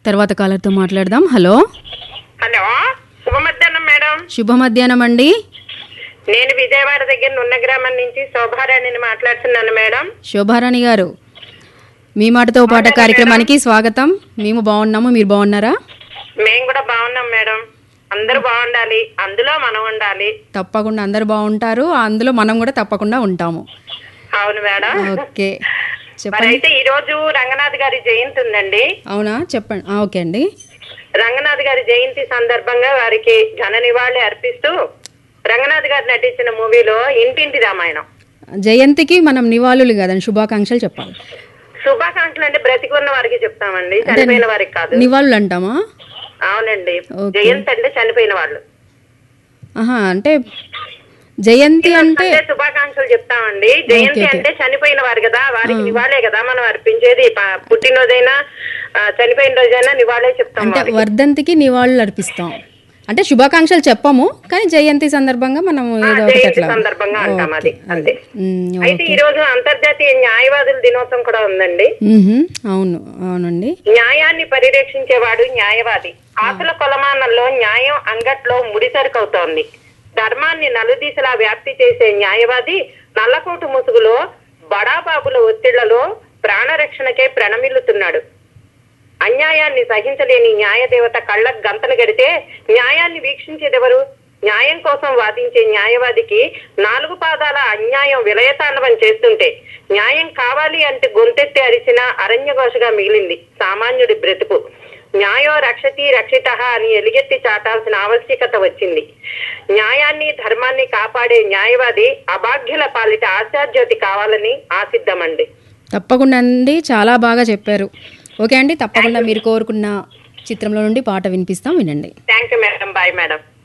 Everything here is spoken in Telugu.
తర్వాత కాలర్తో మాట్లాడదాం హలో హలో శుభ మధ్యాహ్నం మేడం శుభ మధ్యాహ్నం అండి నేను విజయవాడ దగ్గర నున్న గ్రామం నుంచి శోభారాణిని మాట్లాడుతున్నాను మేడం శోభారాణి గారు మీ మాటతో పాట కార్యక్రమానికి స్వాగతం మేము బాగున్నాము మీరు బాగున్నారా మేము కూడా బాగున్నాం మేడం అందరూ బాగుండాలి అందులో మనం ఉండాలి తప్పకుండా అందరు బాగుంటారు అందులో మనం కూడా తప్పకుండా ఉంటాము అవును మేడం ఓకే మరి చెప్పండి అయితే ఈ రోజు రంగనాథ్ గారి జయంతి ఉందండి అవునా చెప్పండి ఆ, ఓకే అండి రంగనాథ్ గారి జయంతి సందర్భంగా వారికి ఘన నివాళి అర్పిస్తూ రంగనాథ్ గారు నటించిన మూవీలో ఇంటింటి రామాయణం జయంతికి మనం నివాళులు కదండి శుభాకాంక్షలు చెప్పాలి శుభాకాంక్షలు అంటే బ్రతికున్న వారికి చెప్తామండి చనిపోయిన వారికి కాదు నివాళులు అంటామా అవునండి ఓకే. జయంతి అంటే చనిపోయిన వాళ్ళు ఆహా అంటే జయంతి అంటే అంటే శుభాకాంక్షలు చెప్తామండి జయంతి ఓకే. అంటే చనిపోయిన వారు కదా వారికి నివాళే కదా మనం అర్పించేది ప- పుట్టినరోజైనా ఆ, చనిపోయిన రోజైనా నివాళే చెప్తాం అంటే వారికి. వర్ధంతికి నివాళులు అర్పిస్తాం అంటే శుభాకాంక్షలు చెప్పము కానీ జయంతి సందర్భంగా మనం ఆ, ఏదో ఒకటి జయంతి అట్లా సందర్భంగా అంటాం అది అంతే ఉమ్, అయితే ఈ రోజు అంతర్జాతీయ న్యాయవాదుల దినోత్సవం కూడా ఉందండి మ్మ్హ. అవును అవునండి న్యాయాన్ని పరిరక్షించేవాడు న్యాయవాది ఆకుల కొలమానంలో న్యాయం అంగట్లో ముడిసరుకవుతోంది ధర్మాన్ని నలుదిశలా వ్యాప్తి చేసే న్యాయవాది నల్లకోటు ముసుగులో బడాబాబుల ఒత్తిళ్లలో ప్రాణరక్షణకే ప్రణమిల్లుతున్నాడు అన్యాయాన్ని సహించలేని న్యాయదేవత కళ్ళకు గంతలు గడితే న్యాయాన్ని వీక్షించేదెవరు న్యాయం కోసం వాదించే న్యాయవాదికి నాలుగు పాదాల అన్యాయం విలయతాండవం చేస్తుంటే న్యాయం కావాలి అంటే గొంతెత్తి అరిచిన అరణ్యఘోషగా మిగిలింది సామాన్యుడి బ్రతుకు న్యాయో రక్షతి రక్షిత అని ఎలుగెత్తి చాటాల్సిన ఆవశ్యకత వచ్చింది న్యాయాన్ని ధర్మాన్ని కాపాడే న్యాయవాది అభాగ్యుల పాలిట ఆశాజ్యోతి కావాలని ఆశిద్దామండి తప్పకుండా అండి చాలా బాగా చెప్పారు ఓకే అండి తప్పకుండా మీరు కోరుకున్న చిత్రంలో నుండి పాట వినిపిస్తాం వినండి thank you madam bye madam